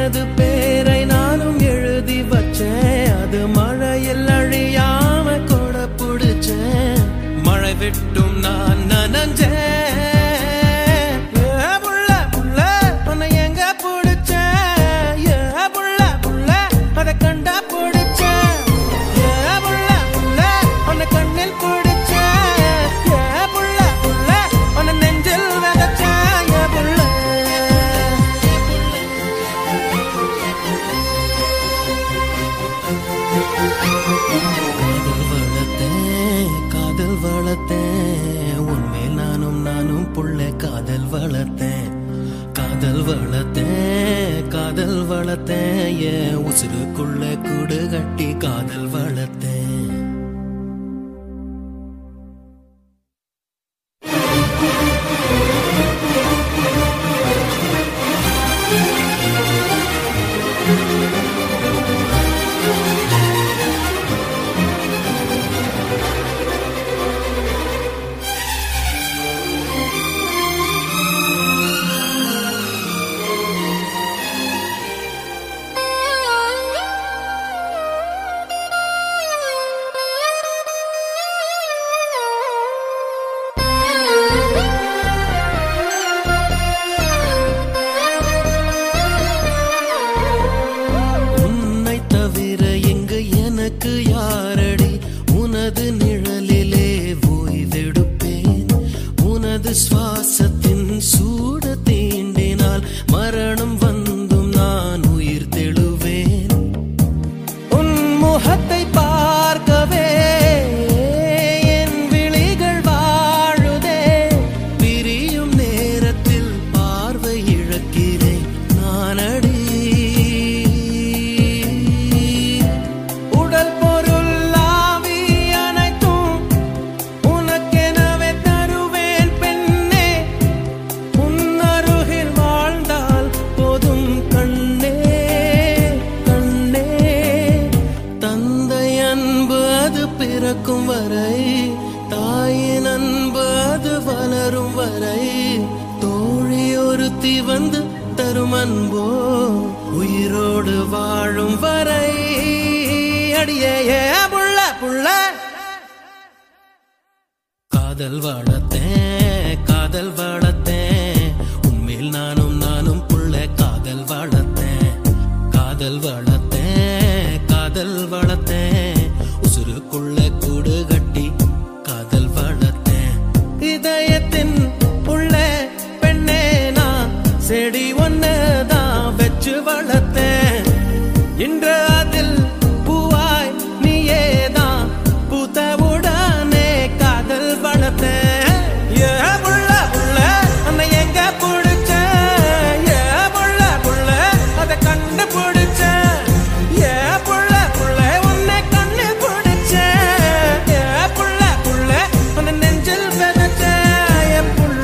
உனது பேரை நானும் எழுதி வச்சேன் அது மழையில் அழியாம கொட புடிச்சேன் மழை விட்டும் நான் நனஞ்சேன் ஏ புள்ள, புள்ள, உன்னை எங்க புடிச்சேன்? ஏ புள்ள, புள்ள, அதை கண்டா புடிச்சேன். ஏ புள்ள, புள்ள, உன்னை கண்ணில் புடிச்சேன். ஏ புள்ள, புள்ள, உன்னை நெஞ்சில் விதைச்சேன். ஏ புள்ள. காதல் வளர்த்தேன் காதல் வளர்த்தேன் உன்மேல் நானும் நானும் புள்ள காதல் வளர்த்தேன் காதல் வளர்த்தேன் காதல் வளர்த்தேன் என் உசுருக்குள்ள கூடு கட்டி காதல் வளர்த்தேன் உன்னை தவிர எங்கு எனக்கு யாரடி உனது நிழலிலே ஓய்வெடுப்பேன் உனது சுவாசத்தின் சூட தீண்டினால் மரணம் வந்தும் நான் உயிர் தெழுவேன் உன் முகத்தை பார்க்கவே என் விழிகள் வாழுதே பிரியும் நேரத்தில் பார்வை இழக்கிறேன் நானடி உடல் பொருள் ஆவி அனைத்தும் உனக்கெனவே தருவேன் பெண்ணே உன் அருகில் வாழ்ந்தால் போதும் கண்ணே கண்ணே தந்தை அன்பு அது பிறக்கும் வரை தாயின் அன்பு அது வளரும் வரை தோழி ஒருத்தி வந்து தரும் அன்போ உயிரோடு வாழும் வரை அடியே ஏ புள்ள புள்ள காதல் வளர்த்தேன் காதல் வளர்த்தேன் உண்மையில் நானும் நானும் புள்ள காதல் வளர்த்தேன் காதல் வளர்த்தேன் காதல் வளர்த்தேன் உசுருக்குள்ள கூடு கட்டி காதல் வளர்த்தேன் இதயத்தின் உள்ள பெண்ணே நான் செடி ஒன்னுதான் வச்சு வளர்த்தேன் இன்று அதில் பூவாய் நீயேதான் பூத்தவுடனே காதல் வளர்த்தேன் ஏ புள்ள புள்ள உன்னை எங்க புடிச்ச ஏ புள்ள புள்ள அதை கண்டு புடிச்ச ஏ புள்ள புள்ள உன்னை கண்ணு புடிச்ச ஏ புள்ள புள்ள உன்னை நெஞ்சில் விதைச்ச ஏ புள்ள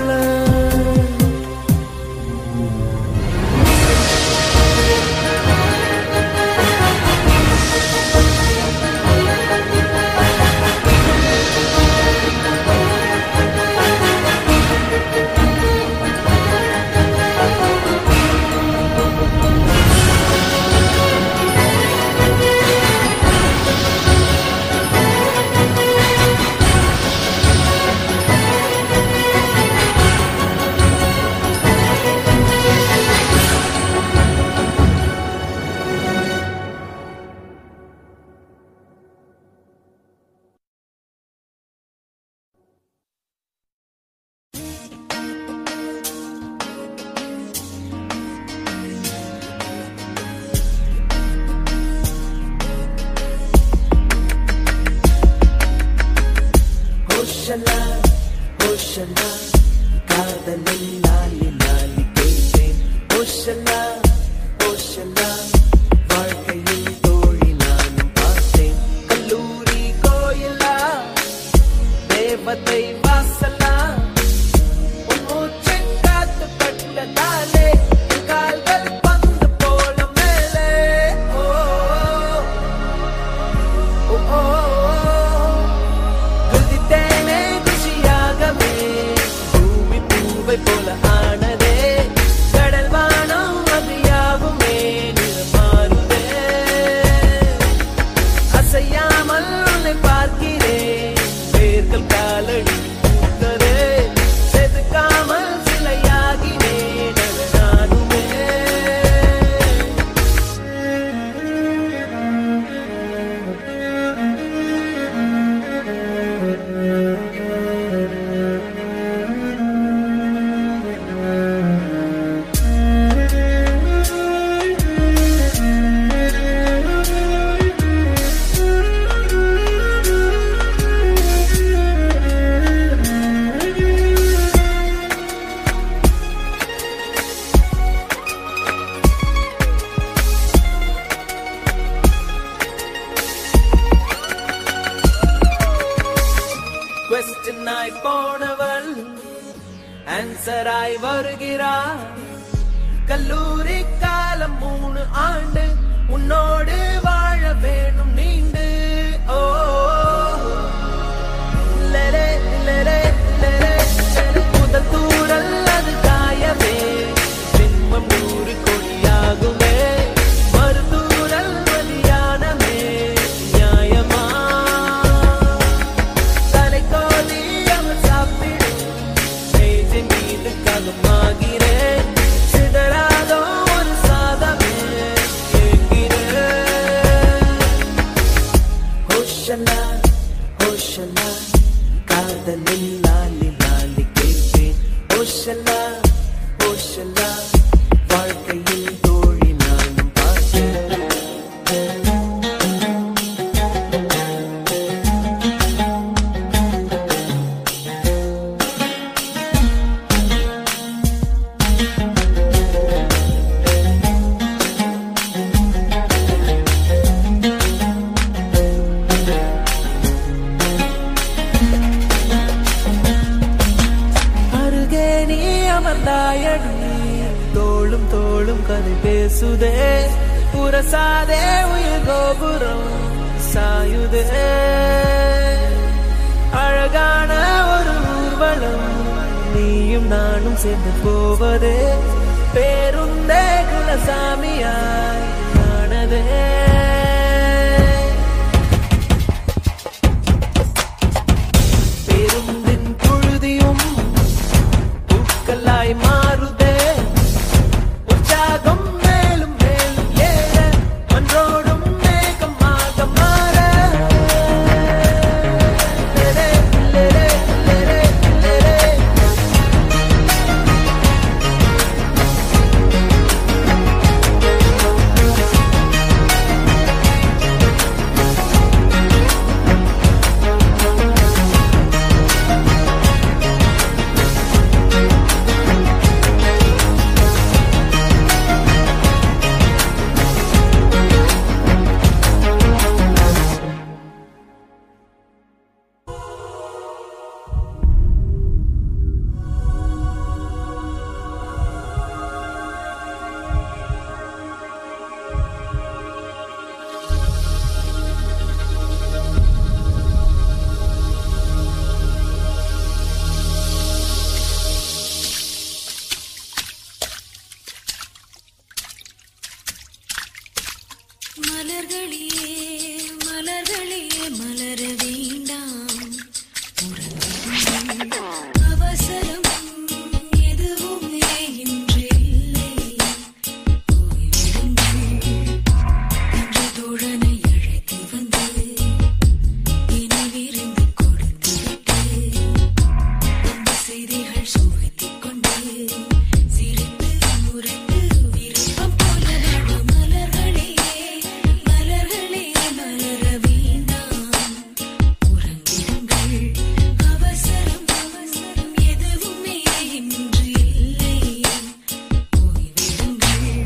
ஆன்சராய் வருகிறார் கல்லூரி காலம் மூணு ஆண்டு உன்னோடு வாழ வேணும் நீண்டு ஓ லலே, லலே, லலே, லலே. முதல் தூரல் அது காயமே ஜென்மம் நூறு கொடியாகுமே மறுதூரல் வலியானமே நியாயமா தலைக்கோதி அவன் சாப்பிடும் மேஜை மீது கலமாகிறேன் சிதறாதோ ஒரு சாதமே ஏங்கிறேன் ஹோஷலா ஹோஷலா காதலில் லாலி லாலி கேட்பேன் ஹோஷலா ஹோஷலா வாழ்க்கையில் தோழி நானும் பார்த்தேன் அருகே நீ அமர்ந்தாயடி தோளும் தோளும் கதை பேசுதே உரசாதே உயிர் கோபுரம் சாயுதே அழகான ஒரு ஊர்வலம் நீயும் நானும் சேர்ந்து போவதே பேருந்தே குலசாமியாய் ஆனதே பேருந்தின் புழுதியும் பூக்களாய் மாறுதே உற்சாகம் மேலும் மேலும் ஏற மன்றோடும் மேகமாக மாற லேலே, லேலே, லேலே, லேலே. மலர்களே மலர்களே மலர வேண்டாம் உறங்குங்கள். அவசரம் எதுவுமே இன்றில்லை ஓய்வெடுங்கள். என்று தோழனை அழைத்து வந்து நினைவிருந்து கொடுத்து விட்டு அந்த செய்திகள் சுவைத்துக் கொண்டு சிரித்து முரட்டு விருப்பம் போல வாழ மலர்களே மலர்களே மலர வேண்டாம் உறங்கிடுங்கள் அவசரம் அவசரம் எதுவுமே இன்று இல்லை ஓய்விடுங்கள்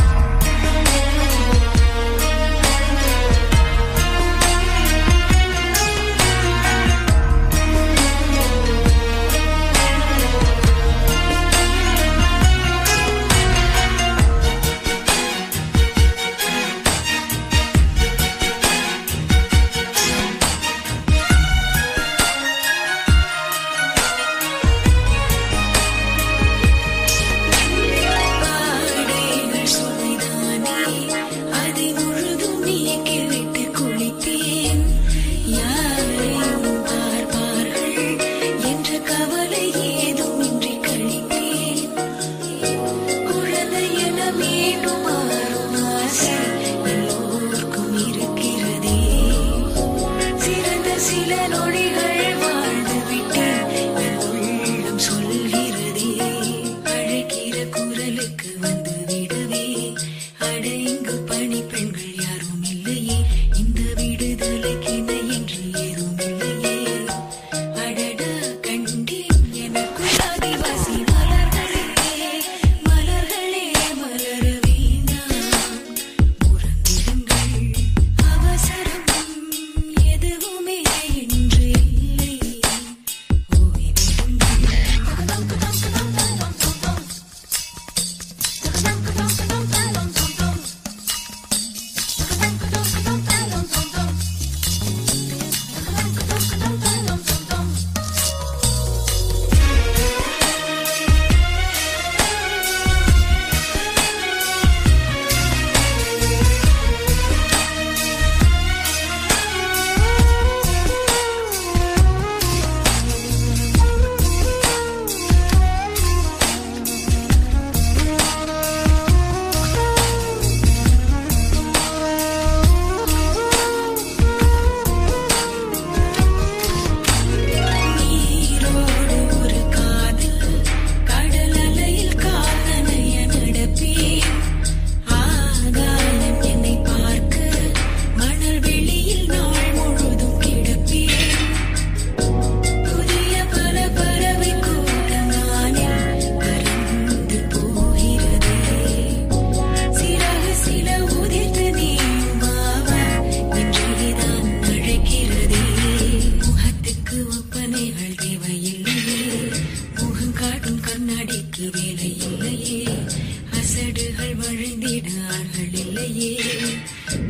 பாடைகள் சுவைதானே அதை முழுதும் நீக்கிவிட்டு குளித்தேன் யாரையும் பார்ப்பார்கள் என்ற கவலை ஏதுமின்றி கழித்தேன் குழந்தை என மீண்டும் மாறும் ஆசை எல்லோருக்கும் இருக்கிறதே சிறந்த சில நொடிகள் வாழ்ந்து விட்டேன் என் உள்ளம் சொல்கிறதே அழைக்கிற குரலுக்கு வந்து விடவே அட இங்கு பணி பெண்கள் யாரும் இல்லையே இந்த விடுதலைக்கு இணை என்று ஏதும் இல்லையே அடடா கண்டேன் எனக்குள் ஆதிவாசி மலர்களே மலர்களே மலர வேண்டாம் உறங்கிடுங்கள் அவசரம் எதுவுமே இன்று இல்லை ஓய்விடுங்கள்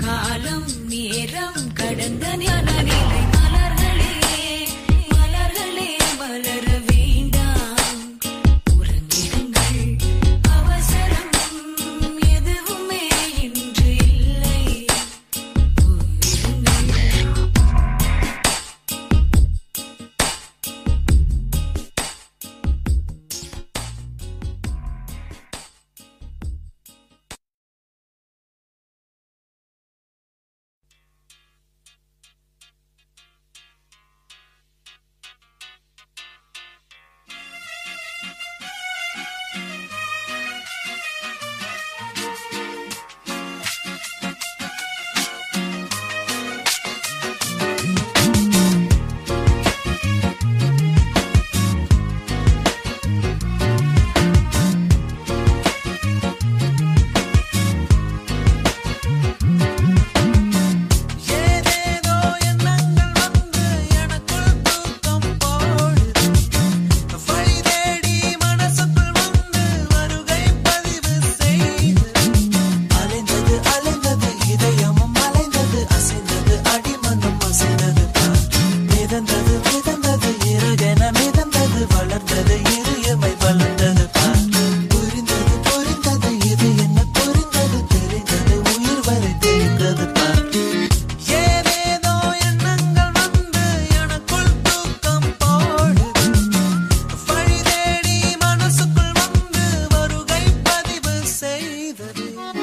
காலம் நேரம் கடந்த ஞான நிலை மலர்களே மலர்களே மலர வேண்டாம் உறங்கிடுங்கள் அவசரம் எதுவுமே இன்று இல்லை உயிரினுங்கள் ஏதேதோ எண்ணங்கள் வந்து எனக்குள் தூக்கம் போடுது வழி தேடி மனசுக்குள் வந்து வருகை பதிவு செய்து அலைந்தது அலைந்தது இதயமும் அலைந்தது அசைந்தது அடிமனம் அசைந்தது தான் மிதந்தது மிதந்தது இறகென மிதந்தது வளர்ந்தது இருயமை வளர்ந்தது பார் புரிந்தது புரிந்தது இது என்ன புரிந்தது தெரிந்தது உயிர் வரை தெரிந்தது பார் ஏதேதோ எண்ணங்கள் வந்து எனக்குள் தூக்கம் போடுது வழி தேடி மனசுக்குள் வந்து வருகை பதிவு செய்தது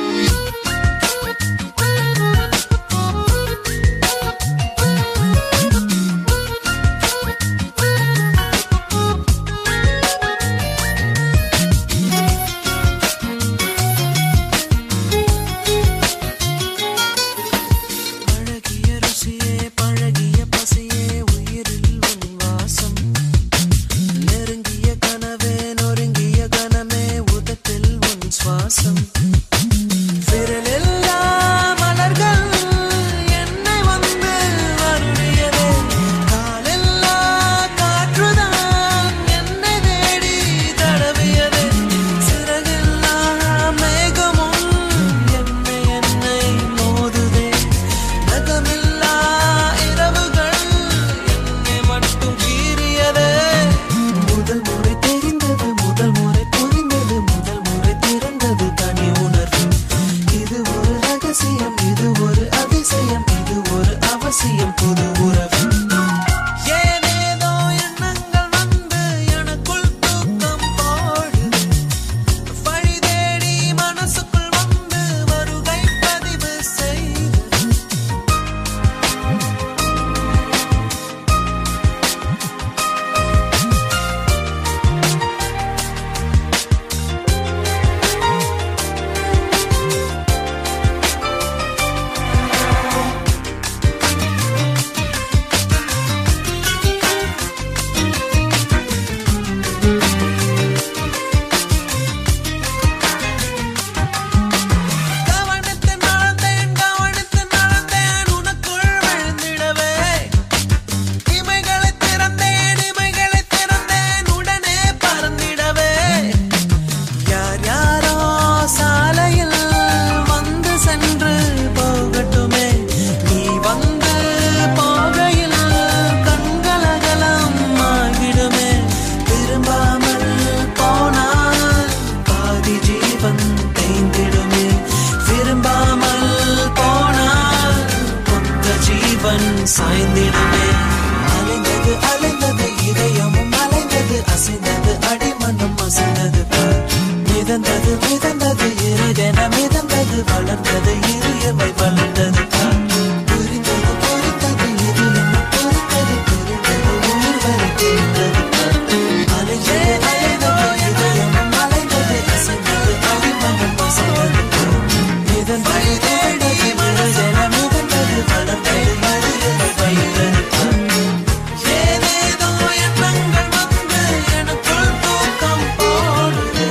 பழகிய ருசியே பழகிய பசியே உயிரில் உன் வாசம் நெருங்கிய கனவே நொறுங்கிய கனமே உதட்டில் உன் சுவாசம் விரலில்லா மலர்கள் என்னை வந்து வருடியதே காலில்லா காற்றுதான் என்னை தேடி தடவியதே சிறகில்லா மேகமும் என்னை என்னை மோதுதே நகமில்லா இரவுகள் என்னை மட்டும் கீறியதே முதல் முறை தெரிந்தது முதல் முறை புரிந்தது முதல் முறை திறந்தது தனி உணர்வு இது ஒரு ரகசியம் இது ஒரு அதிசயம் இது ஒரு அவசியம் புது உறவு ஏதேதோ எண்ணங்கள் வந்து எனக்குள் தூக்கம் போடுது வழி தேடி மனசுக்குள் வந்து வருகை பதிவு செய்து கவனித்து நடந்தேன் கவனித்து நடந்தேன் உனக்குள் விழுந்திடவே இமைகளை திறந்தேன் இமைகளை திறந்தேன் உடனே பறந்திடவே யார் யாரோ சாலையில் வந்து சென்று போகட்டுமே நீ வந்து போகையில் கண்களகலம் ஆகிடுமே திரும்பாமல் போனால் பாதி ஜீவன் தேய்ந்திடுமே விரும்பாமல் போனால் மொத்த ஜீவன் சாய்ந்திடுமே அலைந்தது அலைந்தது இதயமும் அலைந்தது அசைந்தது அடிமனம் அசைந்தது பார். மிதந்தது மிதந்தது இருதென மிதந்தது வளர்ந்தது இருயமை வளர்ந்தது பார். புரிந்தது புரிந்தது இது என்ன புரிந்தது புரிந்தது உயிர் வரை தெரிந்தது பார். அலைந்தது அலைந்தது இதயமும் அலைந்தது அசைந்தது அடிமனம் அசைந்தது பார். மிதந்தது மிதந்தது இருதென மிதந்தது வளர்ந்தது இருயமை வளர்ந்தது பார். ஏதேதோ எண்ணங்கள் வந்து எனக்குள் தூக்கம் போடுது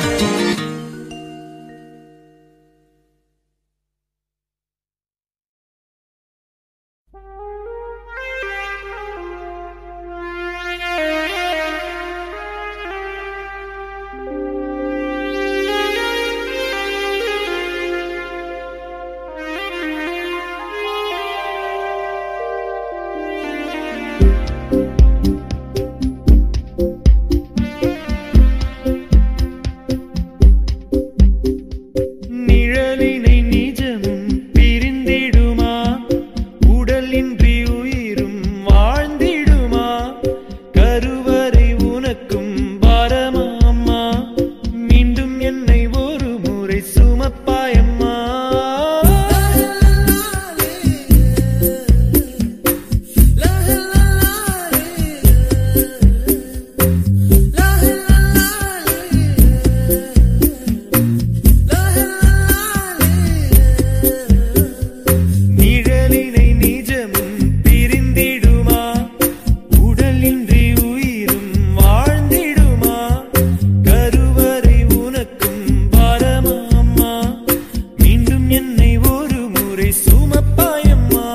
முறை சுமப்பாயம்மா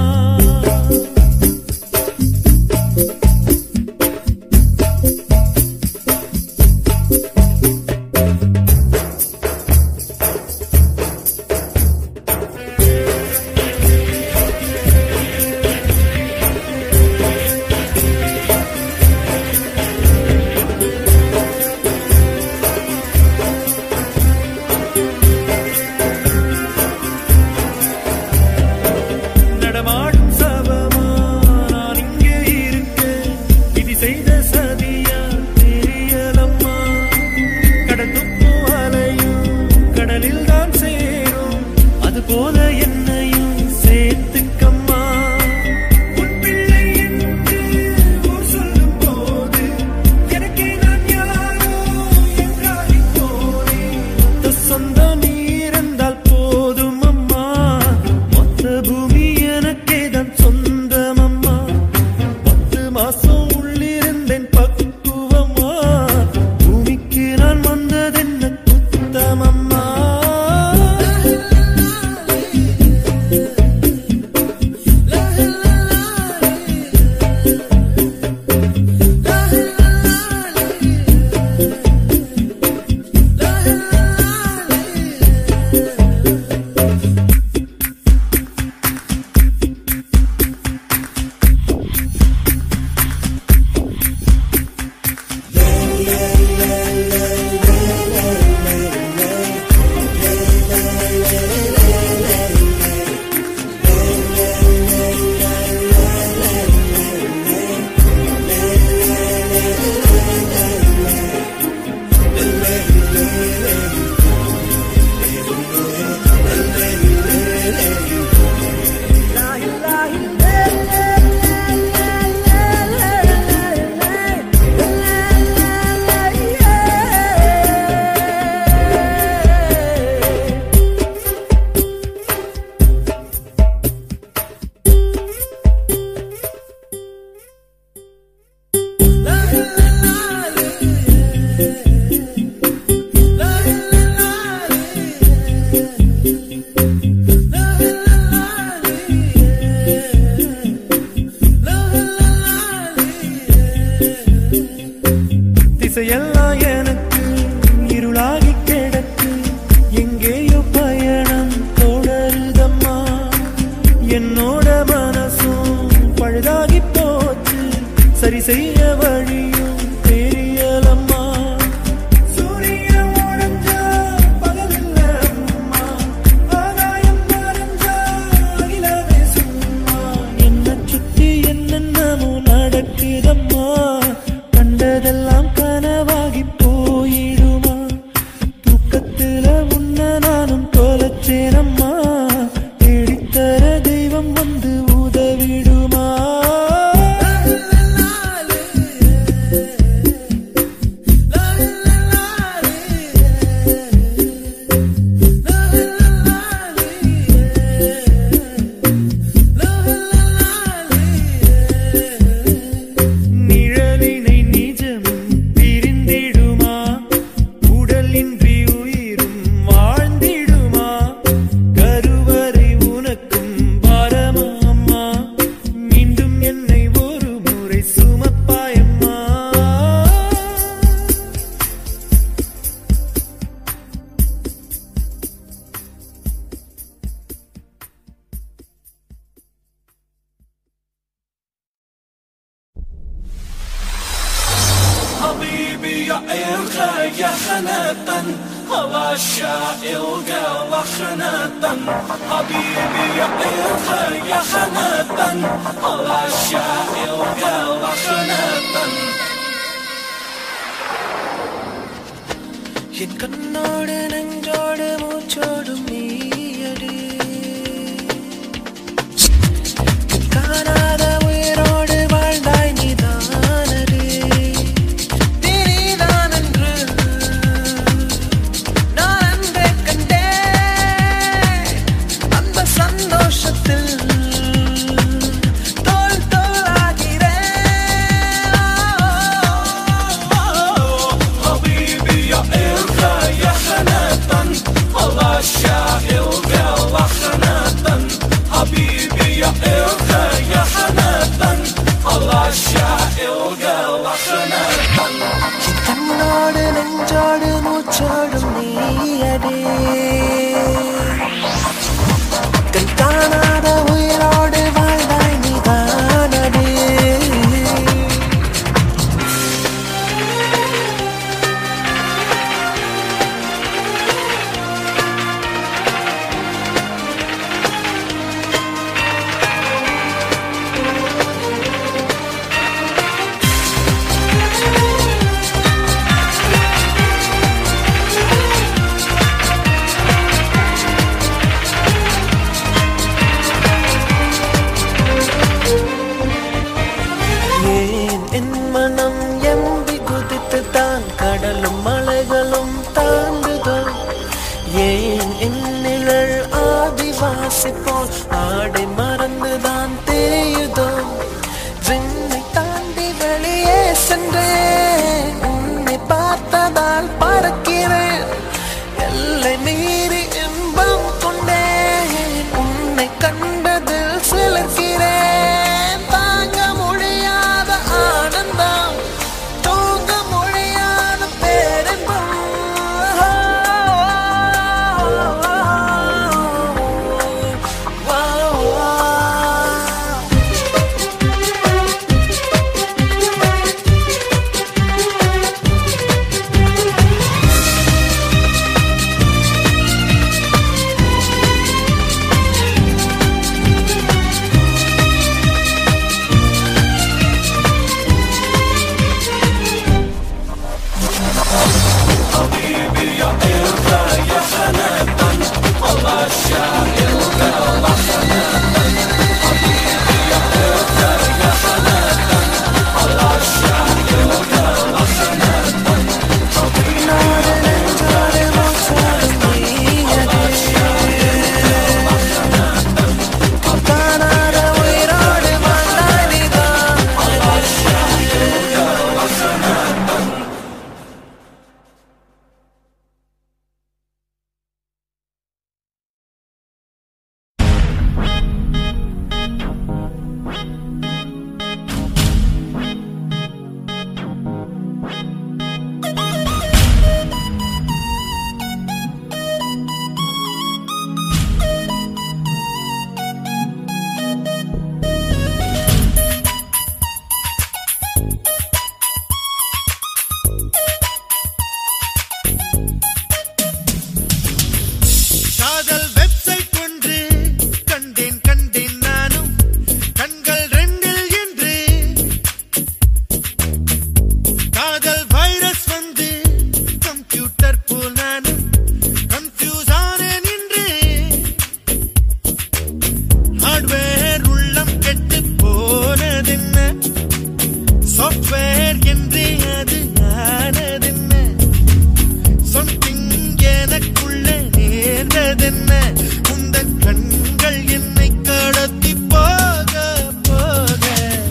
நடமாடும் சபமா நான் இங்கே இருக்கேன் விதி செய்த சதியா தெரியலம்மா கடந்துப்பு அலையும் கடலில் தான் சேரும் அது போல என்னையும் சேர்த்துக்கம்மா உன் பிள்ளை என்று ஊர் சொல்லும் போது எனக்கே நான் யாரோ என்றாடி போனேன் மொத்த சொந்தம் நீ இருந்தால் போதும் அம்மா மொத்த பூமி எனக்கே தான் சொந்தம் அம்மா பத்து மாசம் உள்ளிருந்தேன் பக்குவமா பூமிக்கு நான் வந்ததென்ன குத்தமம்மா திசையெல்லாம் எனக்கு இருளாகி கிடக்கு எங்கேயோ பயணம் தொடருதம்மா என்னோட மனசும் பழுதாகி போச்சு சரி செய்ய வழியும் தெரியலம்மா சூரியன் உடைஞ்சா பகலில்ல அம்மா. ஆகாயம் மறைஞ்சா அகிலமே சும்மா. என்னைச் சுத்தி என்னென்னமோ நடக்குதம்மா கண்டதெல்லாம் கனவாகி போயிடுமா தூக்கத்துல உன்ன நானும் தொலைச்சேனம்மா தேடித்தர தெய்வம் வந்து உதவிடுமா நிழலினை நிஜமும் பிரிந்திடுமா உடலின்றி உயிரும் வாழ்ந்திடுமா கருவறை உனக்கும் பாரமா அம்மா மீண்டும் என்னை ஒரு முறை சுமப்பாயம்மா حبيبي يا إلغى يا خناتا هوا الشائع وخناتا حبيبي يا إلغى يا خناتا هوا الشائع وخناتا என் கண்ணோடு நெஞ்சோடு மூச்சோடும் நீயடி காணாத உயிரோடு வாழ்ந்தாய் நீதானடி நீதான் என்று நான் அன்றே கண்டேன் அந்த சந்தோஷத்தில் தோல் தோலாகிறேன் حبيبي يا إرخا يا خنا கண்ணோடு நெஞ்சோடு மூச்சோடும் நீயடே கண் காணாத உயிரோடு வாழ்ந்தாய் நீதானடே ஏன் என் மனம் எம்பி குதித்து தான் கடலும் மலைகளும் தாண்டுதோ ஏன் என் நிழல் ஆதிவாசி போல் ஆடி மறந்துதான் தேயுதோ விண்ணை தாண்டி வெளியே சென்றேன் உன்னை பார்த்ததால் பறக்கிறேன் எல்லை மீறி இன்பம் கொண்டேன் உன்னை கண்டதில் சிலர்கிறேன் தாங்க முடியாத ஆனந்தம் தூங்க முடியாத பேரின்பம் வா நாடு நெஞ்சோடு மூச்சோடும் நீயடே. காணாத உயிரோடு வாழ்ந்தாய் நீதான் காதல் வெப்சைட் ஒன்று கண்டேன் கண்டேன் நானும் கண்கள் ரெண்டில் என்று காதல் வைரஸ் வந்து கம்ப்யூட்டர் போல் நானும் கன்ஃபியூஸ் ஆனேன் என்று ஹார்ட்வேர் உள்ளம் கெட்டு போனதென்ன சாஃப்ட்வேர் என்று அது ஆனதென்ன சம்திங் எனக்குள்ள நேர்ந்ததென்ன உந்தன் கண்கள் என்னை கடத்தி போக போக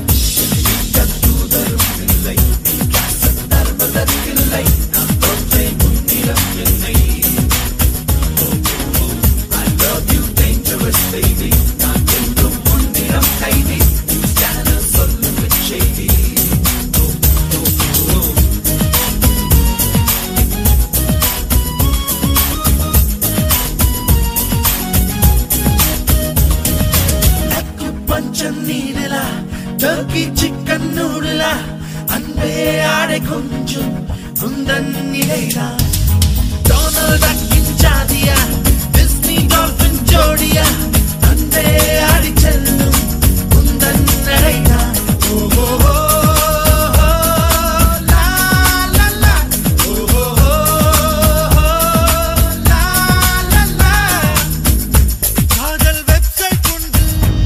பஞ்சம் நீடலா டர்க்கி சிக்கன் நூடுலா அன்பே ஆடை கொஞ்சம் குந்தன் நிலைடா டொனால்ட் டக்கின் ஜாதியா டிஸ்னி டால்பின் ஜோடியா அன்பே ஆடி செல்லும் குந்தன் நடைடா ஓ ஓ ஓ ஓ, லா லா லா ஓ ஓ ஓ ஓ, லா லா லா காதல் வெப்சைட் உண்டு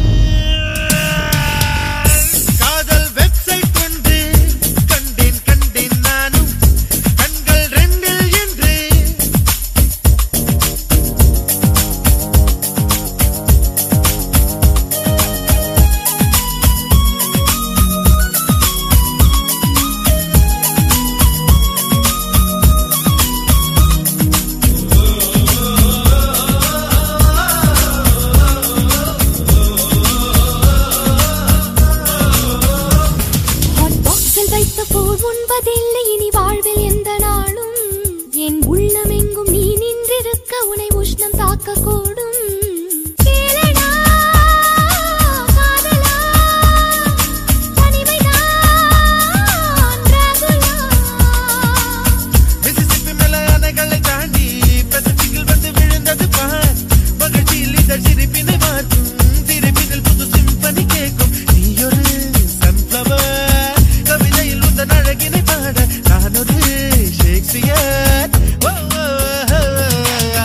காதல் வெப்சைட் உண்டு கண்டேன் கண்டேன் நானும் கண்கள் ரெண்டில் என்று சிரிப்பினை மாற்றும் சிரிப்பினில் புது சிம்பனி கேட்கும் நீ ஒரு சன்ஃப்ளவர் கவிதையில் உந்தன் அழகினை பாட நான் ஒரு ஷேக்ஸ்பியர் ஓ, ஓ, ஓ, ஓ.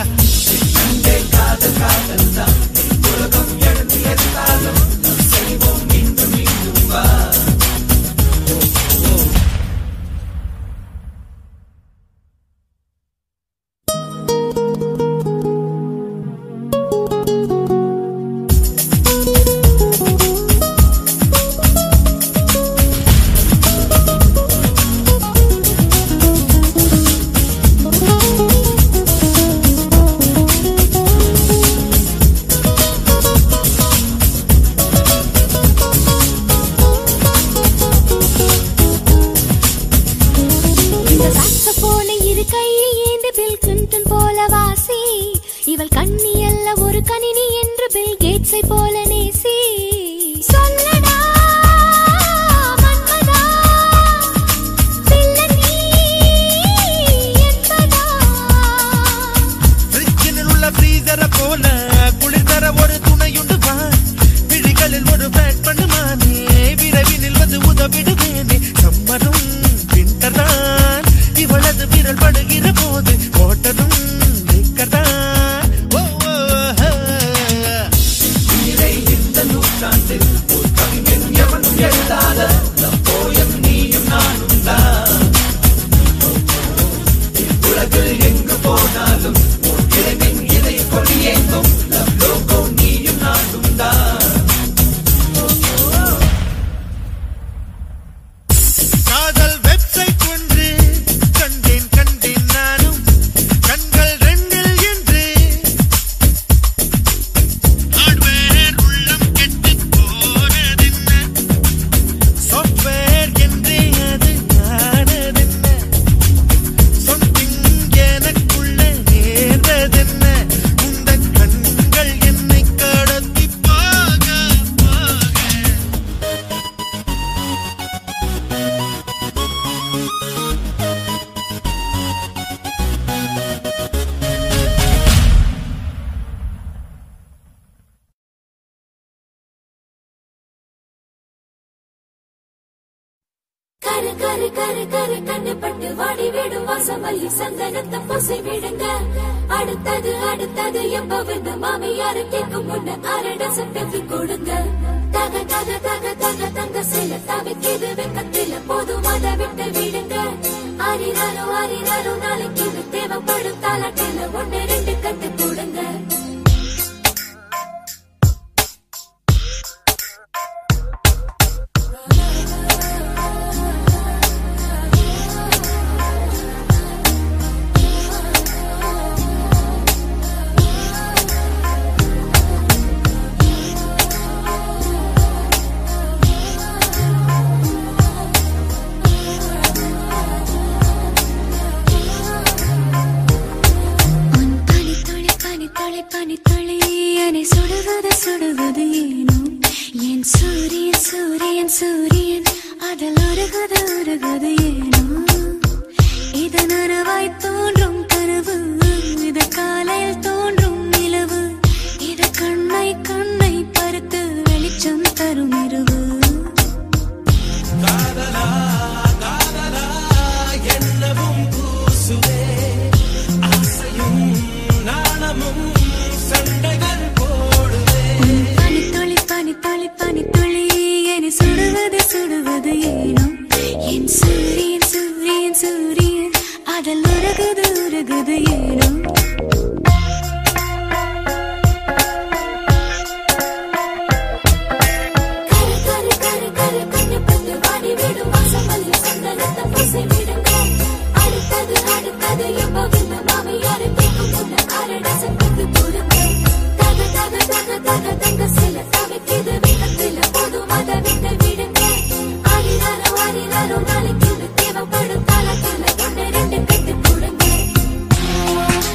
இந்த சாக்ஸபோனை இரு கையில் ஏந்தி பில் கிளின்டன் போல வாசி இவள் கண்ணி அல்ல ஒரு கணினி என்று பில் கேட்ஸை போல நேசி சொல்லடா மன்மதா பிள்ளை நீ என்பதா ஃப்ரிட்ஜினில் உள்ள ஃப்ரீசரை போல குளிர் தர ஒரு துணையுண்டு வா விழிகளில் ஒரு பேக் பண்ணுமானே விரைவினில் வந்து உதவிடுவேனே சம்மரும் விண்டர் தான் இவளது விரல் படுகிற போது ஓட்டரும் நிக்கர் தான் ஓ ஓ, ஓ. காதல் வெப்சைட் ஒன்று கண்டேன் கண்டேன் நானும் கண்கள் ரெண்டில் என்று ஹார்ட்வேர் உள்ளம் கெட்டு போனதென்ன சாஃப்ட்வேர் என்றே அது ஆனதென்ன சம்திங் எனக்குள்ள நேர்ந்ததென்ன உந்தன் கண்கள் என்னை கடத்தி போக போக கரு கரு கரு கரு கண்ணு பட்டு வாடி விடும் வாசமல்லி சந்தனத்தை பூசி விடுங்க அடுத்தது அடுத்தது எப்பவென்று மாமியாரு கேட்கும் முன்ன அரட சட்டத்து கொடுங்க தக தக தக தக தங்க சில தவிக்கிது வெக்கத்தில போதும் அதை விட்டு விடுங்க அரிராரோ அரிராரோ நாளைக்கு இது தேவைப்படும் தாலாட்டில ஒண்ணு ரெண்டு கட்டு கொடுங்க உன் பனித்துளி பனித்துளி பனித்துளி என்னை சுடுவது சுடுவது ஏனோ என் சூரியன் சூரியன் சூரியன் அதில் உருகுது உருகுது ஏனோ இது நனவாய் தோன்றும் கனவு இது காலையில் தோன்றும் நிலவு இது கண்ணை கண்ணை பருத்து வெளிச்சம் தரும் இரவு உன் பனித்துளி பனித்துளி பனித்துளி என்னை சுடுவது சுடுவது ஏனோ என் சூரியன் சூரியன் சூரியன் அதில் உருகுது உருகுது ஏனோ கரு கரு கரு கரு கண்ணு பட்டு வாடி விடும் வாசமல்லி சந்தனத்தை பூசி விடுங்க அடுத்தது அடுத்தது எப்பவென்று மாமியாரு கேட்கும் முன்ன அரட சட்டத்து கொடுங்க தக தக தக தக தங்க சில தவிக்கிது வெக்கத்தில போதும் அதை விட்டு விடுங்க அரிராரோ அரிராரோ நாளைக்கு இது தேவைப்படும் தாளத்தில் ஒன்று ரெண்டு கட்டு கொடுங்க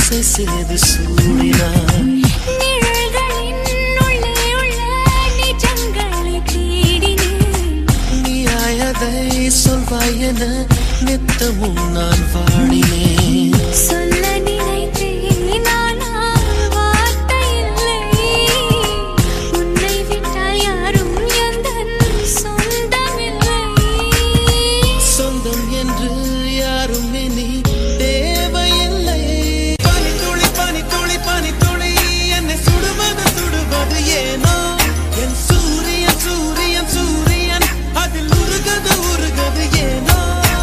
ஆசை செய்து சூடினான் நிழல்களின் உள்ளே உள்ள நிஜங்களை தேடினேன் நீயாயதை சொல்வாய் என நித்தமும் நான் வாடினேன் சொல்ல நினைத்தேன் ஆனால் வார்த்தை இல்லை உன்னை விட்டால் யாரும் எந்தன் சொந்தமில்லை சொந்தம் என்று யாரும் இனி தேவையில்லை பனி துளி பனி துளி பனி துளி என்னை சுடுவது சுடுவது ஏனோ என் சூரியன் சூரியன் சூரியன் அதில் உருகது உருகது ஏனோ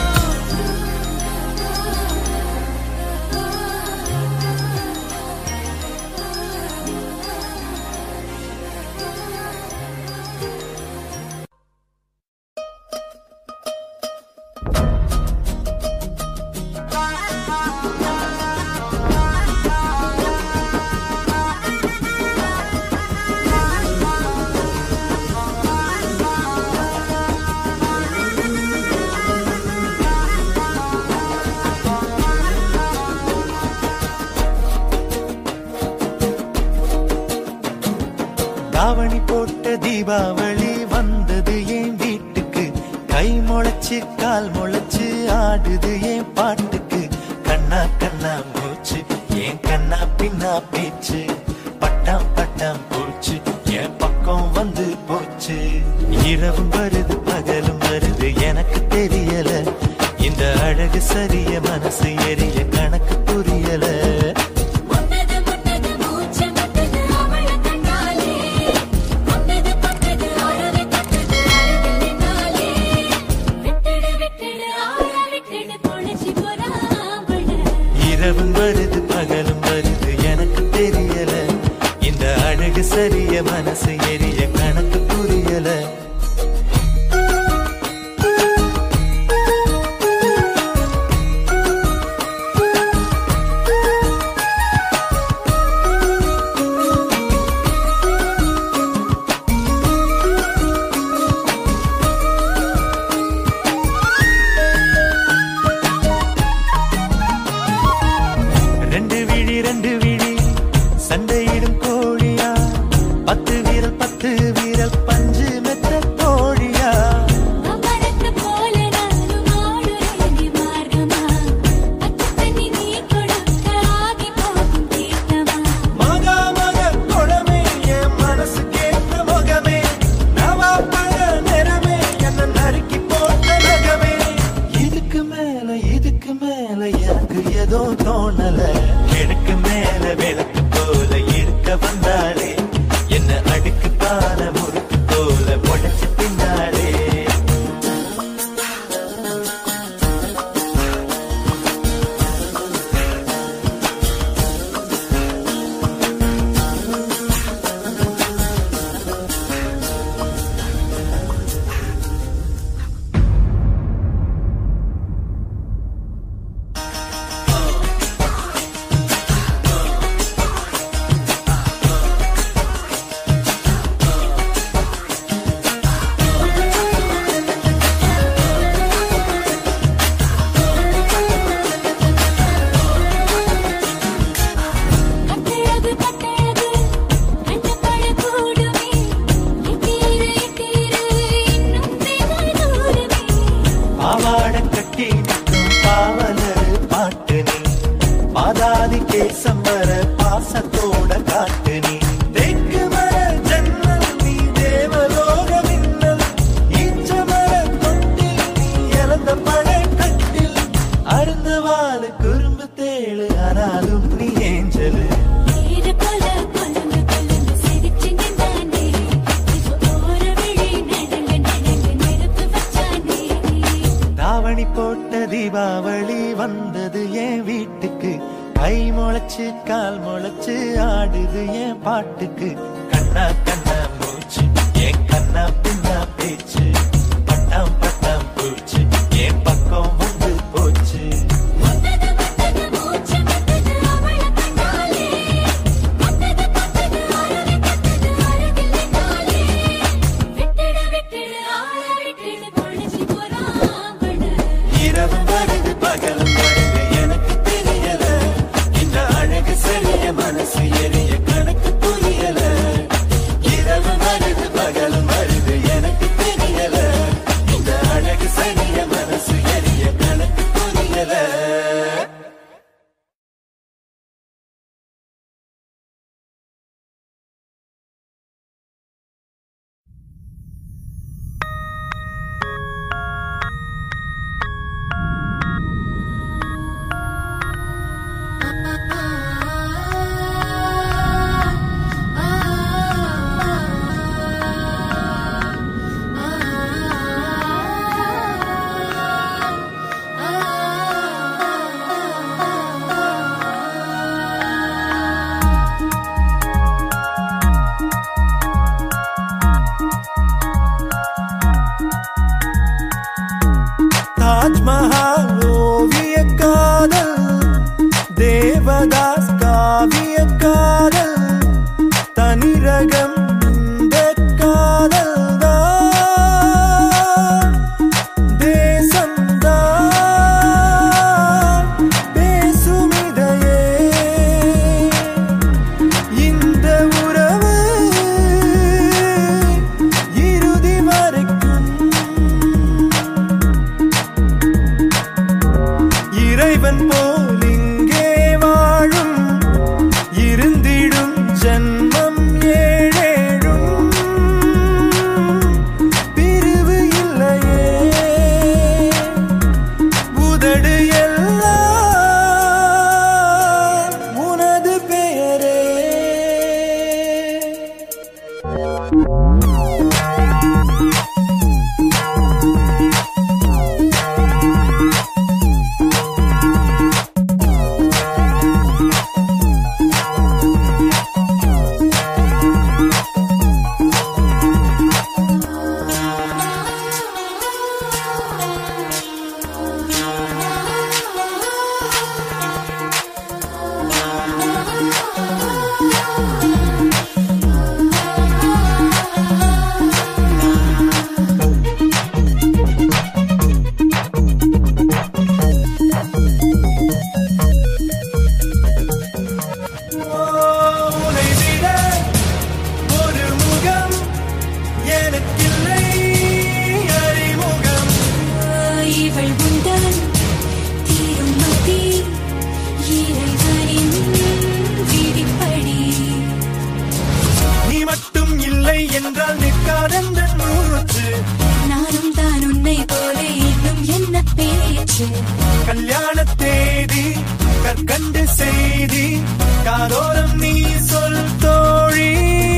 தாவணி போட்ட தீபாவளி வந்தது என் வீட்டுக்கு கை முளைச்சு கால் முளைச்சு ஆடுது என் பாட்டுக்கு கண்ணா கண்ணா மூச்சு என் கண்ணா பின்னா பேச்சு பட்டாம் பட்டாம் பூச்சு என் பக்கம் வந்து போச்சு இரவும் வருது பகலும் வருது எனக்கு தெரியல இந்த அழகு சரிய மனசு எரிய கணக்கு புரியல முட்டது முட்டது மூச்சு முட்டது அவள கண்டாலே முட்டது பட்டது அறவே கட்டது அருகில் நின்னாலே விட்டுடு விட்டுடு ஆள விட்டுடு பொழிச்சு போறா அவள இரவும் வருது பகலும் வருது எனக்கு தெரியல இந்த அழகு சரிய மனசு எரிய கணக்கு புரியல ரெண்டு விழி ரெண்டு விழி சண்டையிடும் கோழியா பத்து வீரல் பத்து வீரல் பஞ்சு மெத்த கோழியா அமரத்து போல நானும் ஆடுறேன் மார்க்கமா பச்சை தண்ணி நீ கொடுக்க ஆகி போகும் தீர்த்தமா மகா மக குடமே என் மனசு கேட்ட முகமே நவா பழ நிறமே என்ன நறுக்கி போட்ட நகமே இதுக்கு மேல இதுக்கு மேல எனக்கு ஏதோ தோணல எனக்கு மேல விளக்கு போல இருக்க வந்தாளே என்ன அடுக்கு பால முறுக்கு போல முளைச்சு பின்னாலே கட்டழகு கட்டழகு கண்ட பழ கூடுமே இத்தீரு இத்தீரு இன்னும் வெகு தூரமே பாவாட கட்டி நிற்கும் பாவலர் பாட்டு நீ பாதாதி கேசம் வர பாசத்தோட காட்டு நீ தெற்கு மர ஜன்னல் நீ தேவலோக மின்னல் ஈச்ச மர தொட்டில் நீ இழந்த பழ கட்டில் அருந்த வாழு குறும்பு தேழு ஆனாலும் நீ ஏஞ்சலு ஏறு போல கொலுங்கு கொலுங்கு சிரிச்சு நின்றானே இப்போ ஓர விழி நடங்க நடங்க நெருப்பு வச்சானே தாவணி போட்ட தீபாவளி வந்தது என் வீட்டுக்கு கை முளைச்சு கால் முளைச்சு ஆடுது என் பாட்டுக்கு கண்ணா கண்ணா மூச்சு என் கண்ணா பின்னா பேச்சு பட்டாம் பட்டாம் பூச்சு என் பக்கம் வந்து போச்சு முட்டது முட்டது மூச்சு முட்டது அவள கண்டாலே முட்டது பட்டது அறவே கட்டது அருகில் நின்னாலே விட்டுடு விட்டுடு ஆள விட்டுடு பொழிச்சு போறா அவள இரவும் வருது பகலும் வருது எனக்கு தெரியல இந்த அழகு போச்சு கல்யாண தேதி கற்கண்டு செய்தி காதோரம் நீ சொல் தோழி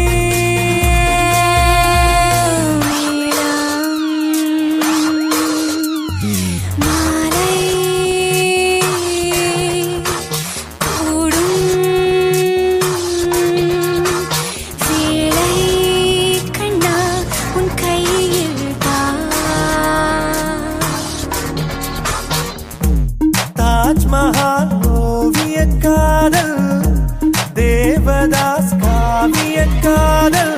மாலை கூடும் வேளை கண்ணா உன் கையில் தான் தாஜ்மஹால் ஓவிய காதல் தேவதாஸ் காவிய காதல்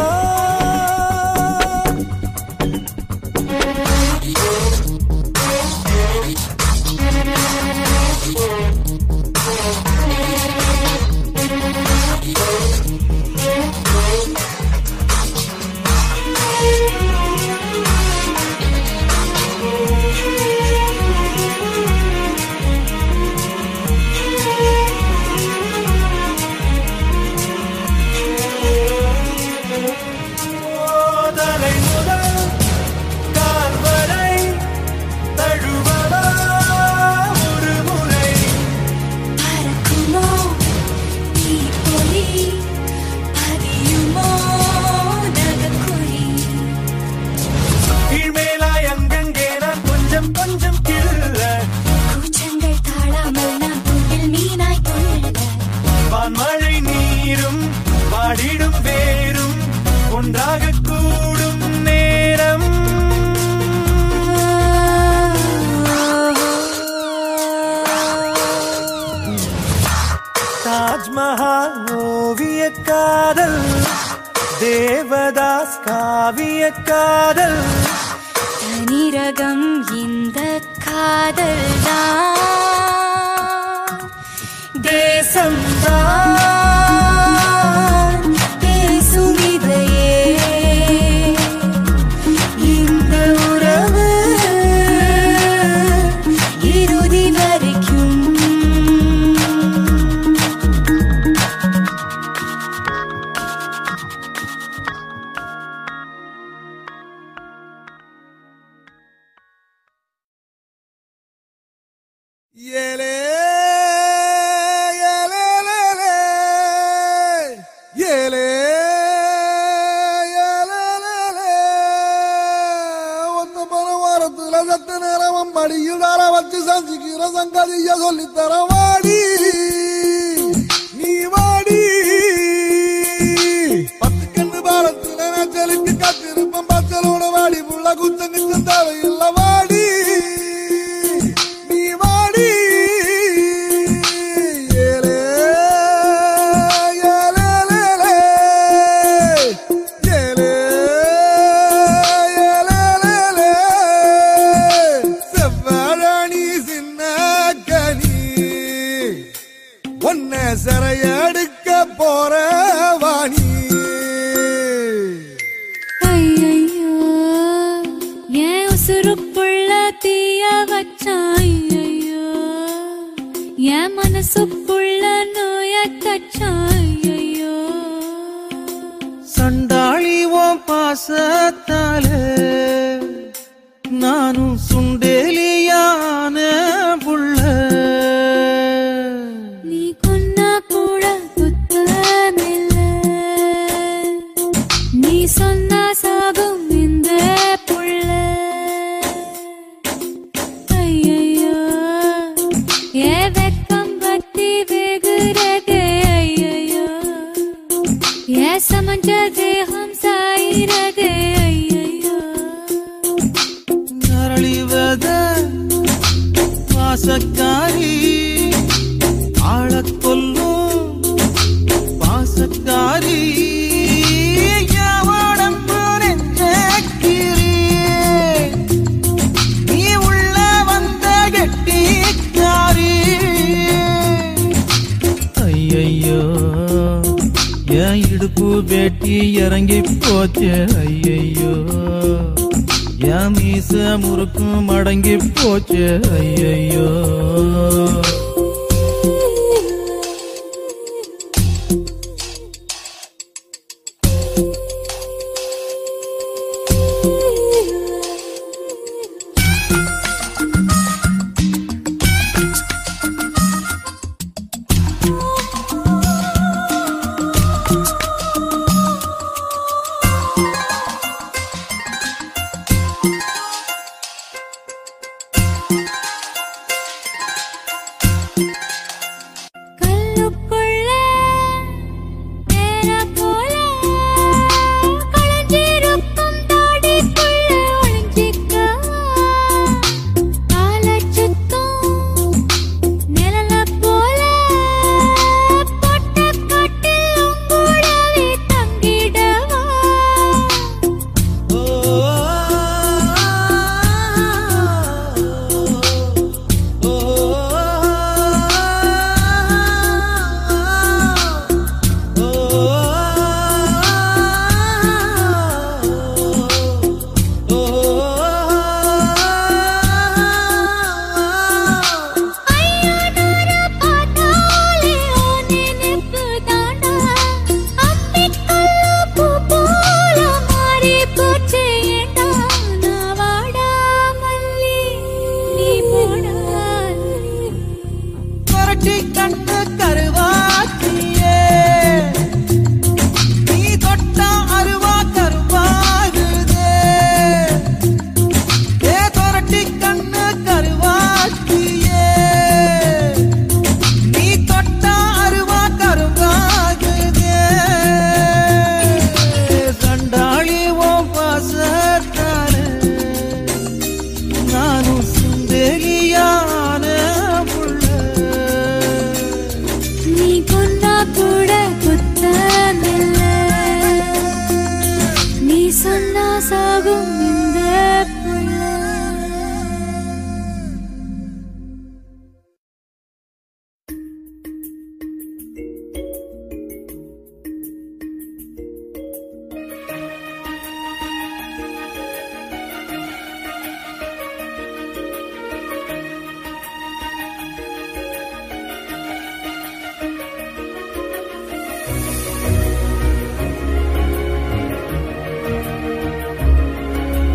தலை முதல் கால் வரை தழுவவா ஒரு முறை பறக்குமோ தீப்பொறி பதியுமோ நகக்குறி கீழ்மேலாய் அங்கங்கே நான் கொஞ்சம் கொஞ்சம் கிள்ள கூச்சங்கள் தாழாமல் நான் துயில் மீனாய் துள்ள வான்மழை நீரும் வாடிடும் வேரும் ஒன்றாக கூடும் நேரம் தாஜ்மஹால் ஓவிய காதல் தேவதாஸ் காவிய காதல் தனிரகம் இந்த காதல் தான் தேசம் தான் பேசும் இதையே இந்த உறவு இறுதி வரைக்கும் ஏலே ஏலே லேலே. ஏலே ஏலே லேலே. ஒத்த போன வாரத்துல சத்த நேரம் மடியில் தர வச்சு சஞ்சிக்கிற சங்கதிய சொல்லித்தர வாடி நீ வாடி பத்து கண்ணு பாலத்துல நச்சலுக்கு காத்திருப்பம் பச்சலோட வாடி புள்ள குச்சம் கிச்சம் தேவையில்ல வாடி நீ வாடி ஏலே ஏலே லேலே. ஏலே ஏலே லேலே. செவ்வாழாணி சின்ன கனி உன்னை சிறையெடுக்க போற வாணி ஐயையோ, என் உசுருக்குள்ள தீய வச்சான் ஐயையோ. என் மனசுக்குள்ள நோய கச்சான் ஐயையோ. சண்டாளி ஓம் பாசத்தால நானும் சுண்டேலியான புள்ள நீ கொன்னா கூட குத்தமில்ல. நீ சொன்னா சாகும் இந்த புள்ள. ஐயையோ, என் வெட்கம் பத்தி வெகுறதே ஐயையோ. என் சமஞ்ச தேகம் சாயிரதே ஐயையோ. நரளிவத வாசக்காரி ஆளக் கொல்லும் பாசக்காரி எவடம்பு நெஞ்சக்கிரியே. நீ உள்ள வந்த கெட்டிக்காரி ஐயையோ என் இடுப்பு வேட்டி இறங்கி போச்சு ஐயையோ என் மீச முறுக்கு மடங்கி போச்சு ஐயையோ கூட குத்தமில்ல நீ சொன்னா சாகும் இந்த புள்ள ஆ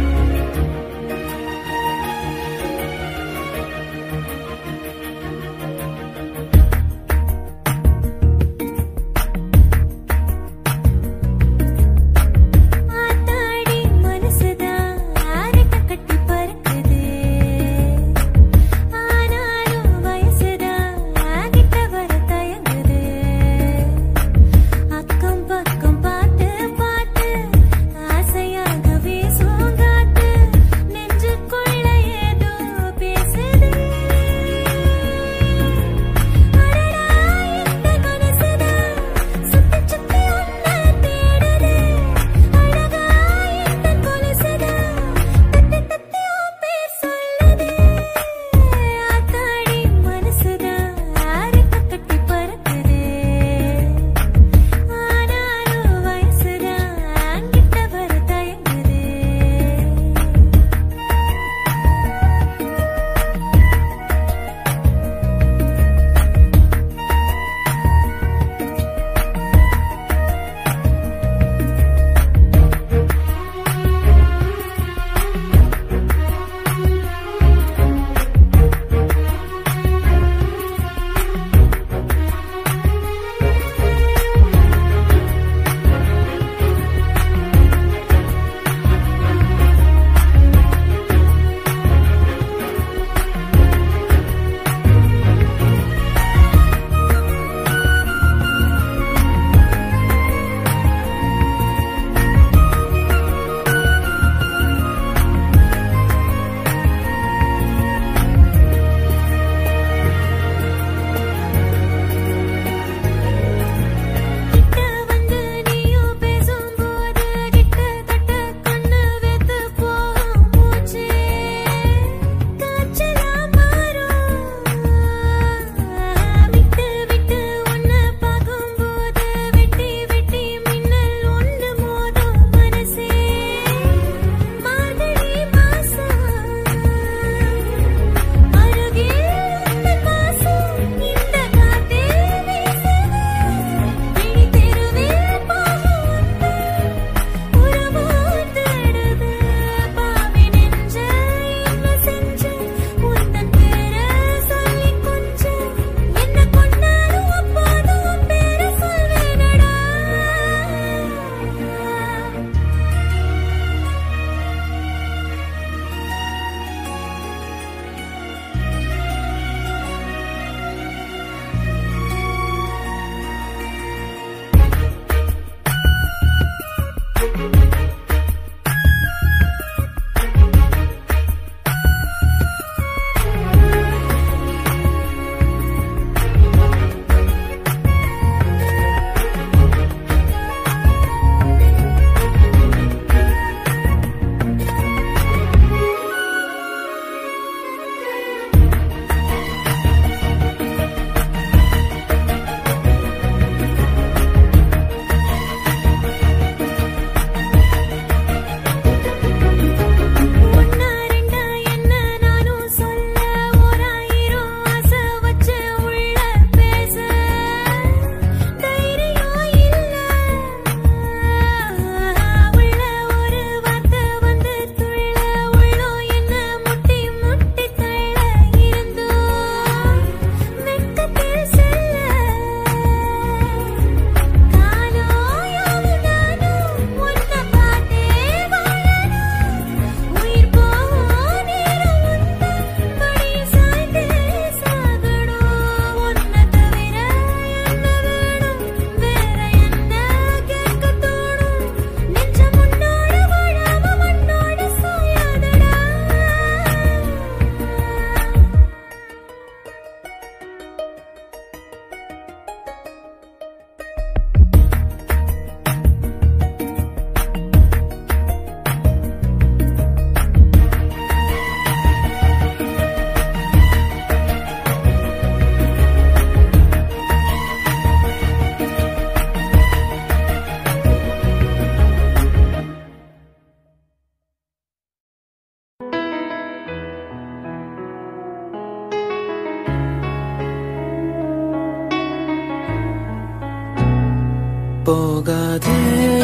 போகாதே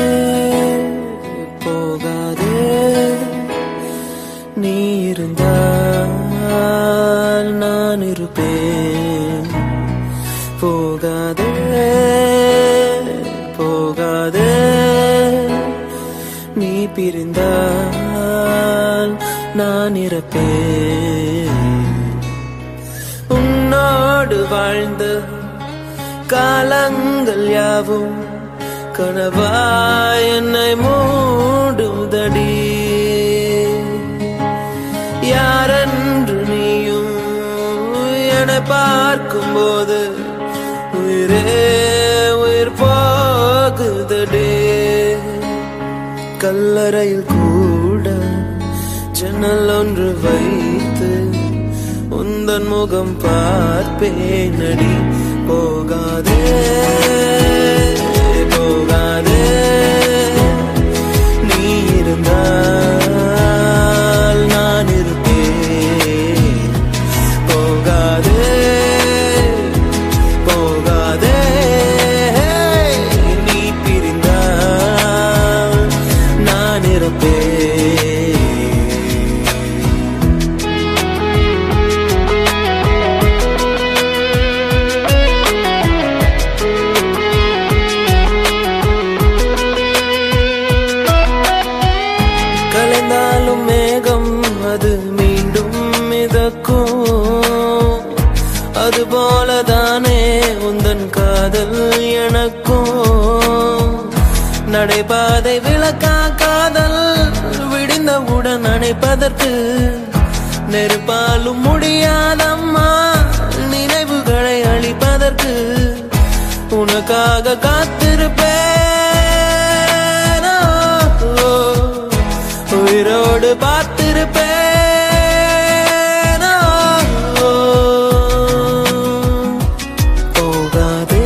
போகாதே நீ இருந்தால் நான் இருப்பேன் போகாதே போகாதே நீ பிரிந்தால் நான் இறப்பேன் உன்னோடு வாழ்ந்த காலங்கள் யாவும் கனவாய் என்னை மூடுதடி யாரென்று நீயும் என பார்க்கும்போது உயிரே உயிர் போகுதடி கல்லறையில் கூட ஜன்னல் ஒன்று வைத்து உந்தன் முகம் பார்ப்பேனடி போகாதே போகாதே நீ இருந்தால் நான் இருப்பேன் போகாதே போகாதே நீ பிரிந்தால் நான் இருப்பேன் கலைந்தாலும் மேகம் அது மீண்டும் மிதக்கும் அதுபோலதானே உந்தன் காதல் எனக்கும் நடைபாதை விளக்கா காதல் விடிந்தவுடன் அணைப்பதற்கு நெருப்பாலும் முடியாதம்மா நினைவுகளை அழிப்பதற்கு உனக்காக காத்திருப்பேன் ஓ, உயிரோடு பார்த்திருப்பேன் ஓ, போகாதே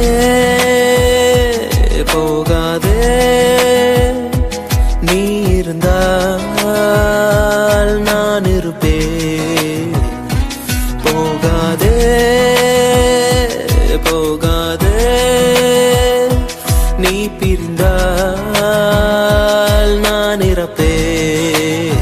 போகாதே நீ இருந்தால் நான் இருப்பேன் போகாதே போகாதே நீ பிரிந்தால் நான் இறப்பேன்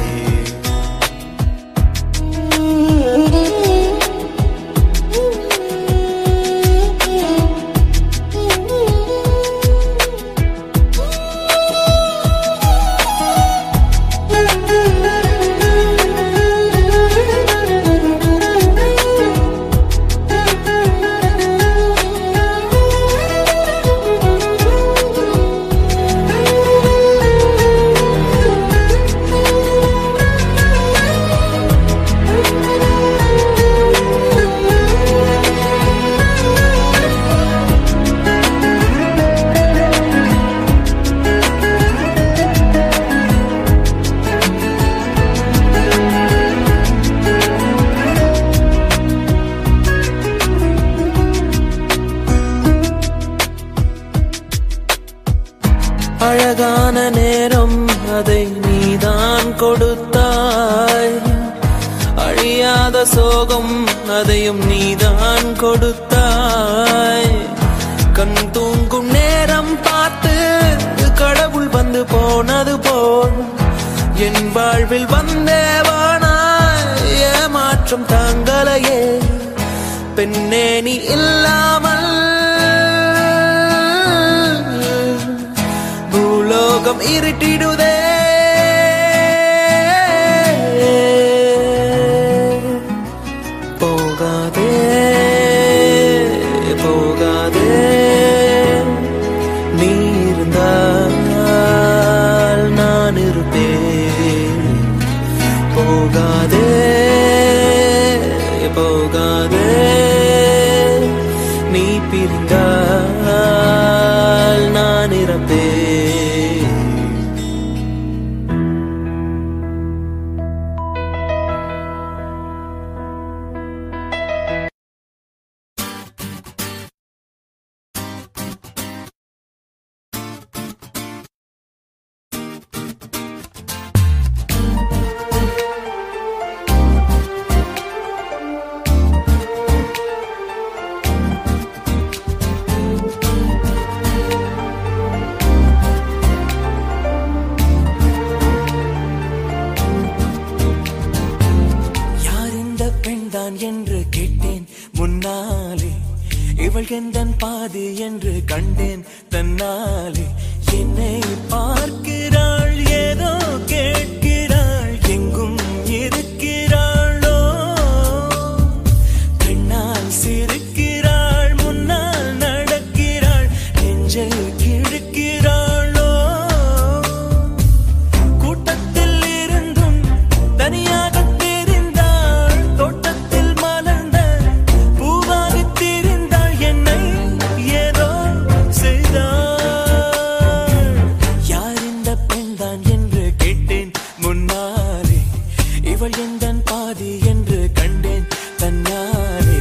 அழகான நேரம் அதை நீதான் கொடுத்தாய் அழியாத சோகம் அதையும் நீதான் கொடுத்தாய் கண் தூங்கும் நேரம் பார்த்து கடவுள் வந்து போனது போல் என் வாழ்வில் வந்தேவானா ஏமாற்றம் தாங்களையே பெண்ணே நீ இல்லாமல் பூலோகம் இருட்டிடுதே போகாதே போகாதே நீ இருந்தால் நான் இருப்பேன் போகாதே போகாதே நீ பிரிந்தால் நான் இறப்பேன் இவள் எந்தன் பாதி என்று கண்டேன் தன்னாலே என்னை பார்க்கிறாள் ஏதோ கேட்கிறாள் எங்கும் இருக்கிறாளோ கண்ணால் சிரிக்கிறாள் முன்னால் நடக்கிறாள் நெஞ்சை கிழக்கிறாளோ கூட்டத்தில் இருந்தும் தனியாக தெரிந்தாள் தோட்டத்தில் மலர்ந்த பூவாக தெரிந்தாள் என்னை ஏதோ செய்தாள் யார் இந்த பெண்தான் என்று கேட்டேன் முன்னாலே இவள் எந்தன் பாதி என்று கண்டேன் தன்னாலே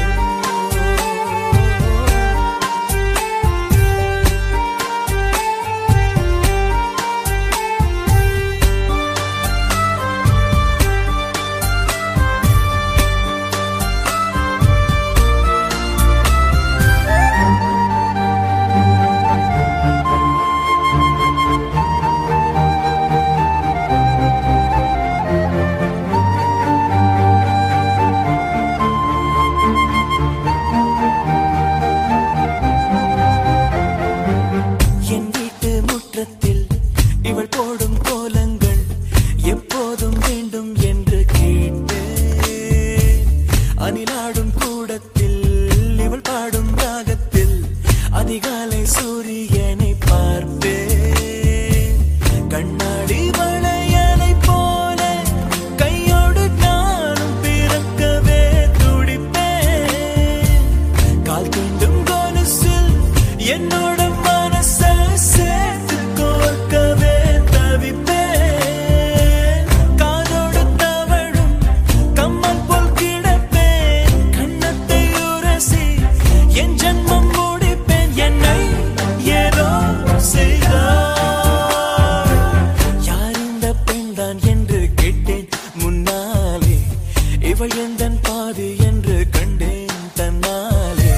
என் வீட்டு முற்றத்தில் இவள் போடும் கோலங்கள் எப்போதும் வேண்டும் என்று கேட்டேன் அணிலாடும் கூடத்தில் இவள் பாடும் ராகத்தில் அதிகாலை சூரியனை பார்ப்பேன் கண்ணாடி வளையலை போல கையோடு நானும் பிறக்கவே துடிப்பேன் கால் தீண்டும் கொலுசில் என்னோட மனச சேர்த்து கோர்க்கவே தவிப்பேன் காதோடு தவழும் கம்மல் போல் கிடப்பேன் கண்ணத்தை உரசி என் ஜன்மம் முடிப்பேன் என்னை ஏதோ செய்தார் யார் இந்த பெண்தான் என்று கேட்டேன் முன்னாலே இவள் எந்தன் பாதி என்று கண்டேன் தன்னாலே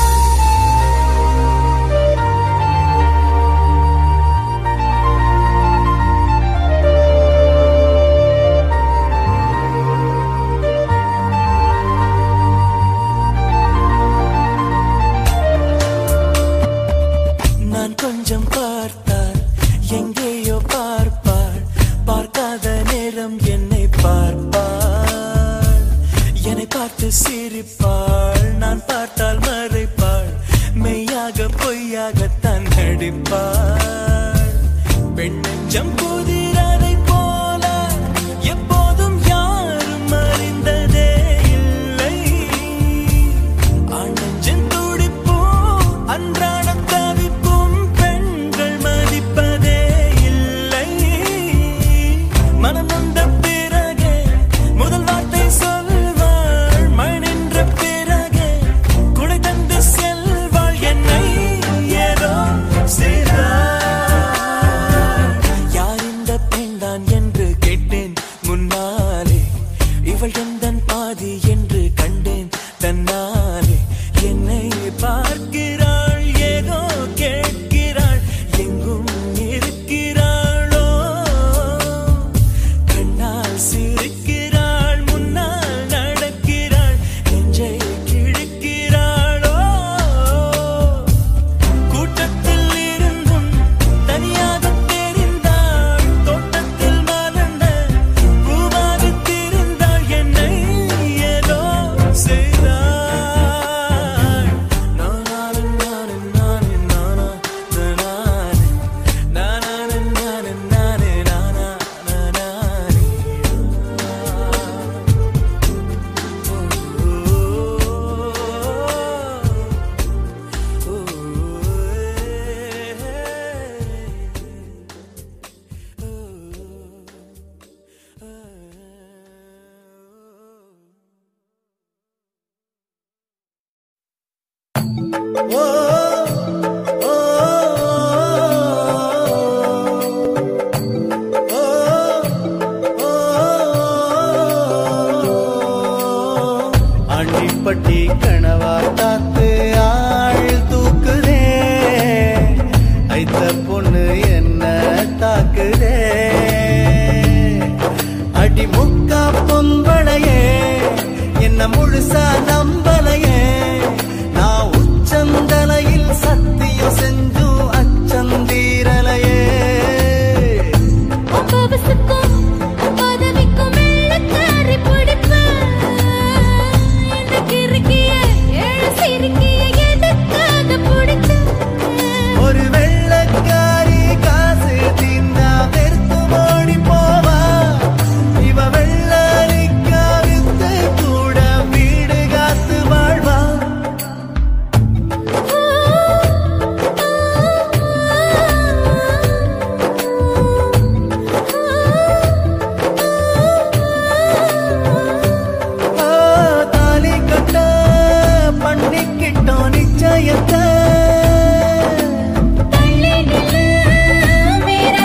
நான் கொஞ்சம் பார்த்தால் எங்கேயோ பார்ப்பாள் பார்க்காத நேரம் என்னை பார்ப்பாள் என்னை பார்த்து சிரிப்பாள் நான் பார்த்தால் மறைப்பாள் மெய்யாக பொய்யாகத்தான் நடிப்பாள் பெண் நெஞ்சம் புதிய